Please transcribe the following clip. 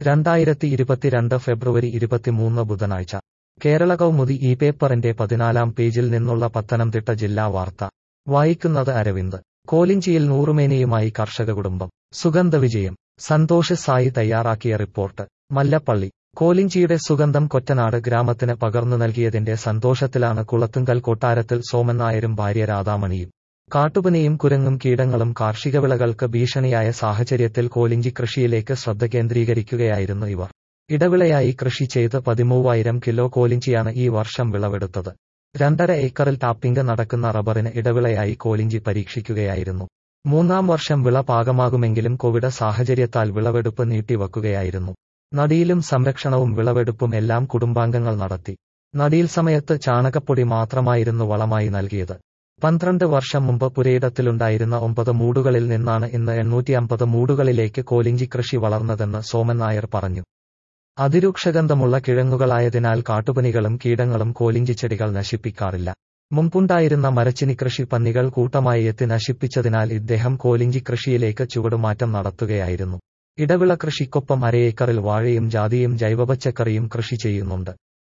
രണ്ടായിരത്തി ഇരുപത്തിരണ്ട് ഫെബ്രുവരി ഇരുപത്തിമൂന്ന് ബുധനാഴ്ച കേരള കൗമുദി ഈ പേപ്പറിന്റെ പതിനാലാം പേജിൽ നിന്നുള്ള പത്തനംതിട്ട ജില്ലാ വാർത്ത വായിക്കുന്നത് അരവിന്ദ് കോലിഞ്ചിയിൽ നൂറുമേനിയുമായി കർഷക കുടുംബം സുഗന്ധ വിജയം സന്തോഷ് സായി തയ്യാറാക്കിയ റിപ്പോർട്ട് മല്ലപ്പള്ളി കോലിഞ്ചിയുടെ സുഗന്ധം കൊറ്റനാട് ഗ്രാമത്തിന് പകർന്നു നൽകിയതിന്റെ സന്തോഷത്തിലാണ് കുളത്തുങ്കൽ കൊട്ടാരത്തിൽ സോമൻ നായരും ഭാര്യ രാധാമണിയും കാട്ടുപനിയും കുരങ്ങും കീടങ്ങളും കാർഷിക വിളകൾക്ക് ഭീഷണിയായ സാഹചര്യത്തിൽ കോലിഞ്ചി കൃഷിയിലേക്ക് ശ്രദ്ധ കേന്ദ്രീകരിക്കുകയായിരുന്നു ഇവർ ഇടവിളയായി കൃഷി ചെയ്ത് പതിമൂവായിരം കിലോ കോലിഞ്ചിയാണ് ഈ വർഷം വിളവെടുത്തത് രണ്ടര ഏക്കറിൽ ടാപ്പിംഗ് നടക്കുന്ന റബ്ബറിന് ഇടവിളയായി കോലിഞ്ചി പരീക്ഷിക്കുകയായിരുന്നു മൂന്നാം വർഷം വിള പാകമാകുമെങ്കിലും കോവിഡ് സാഹചര്യത്താൽ വിളവെടുപ്പ് നീട്ടിവെക്കുകയായിരുന്നു നടിയിലും സംരക്ഷണവും വിളവെടുപ്പും എല്ലാം കുടുംബാംഗങ്ങൾ നടത്തി നടിയിൽ സമയത്ത് ചാണകപ്പൊടി മാത്രമായിരുന്നു വളമായി നൽകിയത് പന്ത്രണ്ട് വർഷം മുമ്പ് പുരയിടത്തിലുണ്ടായിരുന്ന ഒമ്പത് മൂടുകളിൽ നിന്നാണ് ഇന്ന് എണ്ണൂറ്റി അമ്പത് മൂടുകളിലേക്ക് കോലിഞ്ചി കൃഷി വളർന്നതെന്ന് സോമൻ നായർ പറഞ്ഞു അതിരൂക്ഷഗന്ധമുള്ള കിഴങ്ങുകളായതിനാൽ കാട്ടുപനികളും കീടങ്ങളും കോലിഞ്ചി ചെടികൾ നശിപ്പിക്കാറില്ല മുമ്പുണ്ടായിരുന്ന മരച്ചിനി കൃഷി പന്നികൾ കൂട്ടമായി എത്തി നശിപ്പിച്ചതിനാൽ ഇദ്ദേഹം കോലിഞ്ചി കൃഷിയിലേക്ക് ചുവടുമാറ്റം നടത്തുകയായിരുന്നു ഇടവിള കൃഷിക്കൊപ്പം അരയേക്കറിൽ വാഴയും ജാതിയും ജൈവപച്ചക്കറിയും കൃഷി ചെയ്യുന്നുണ്ട്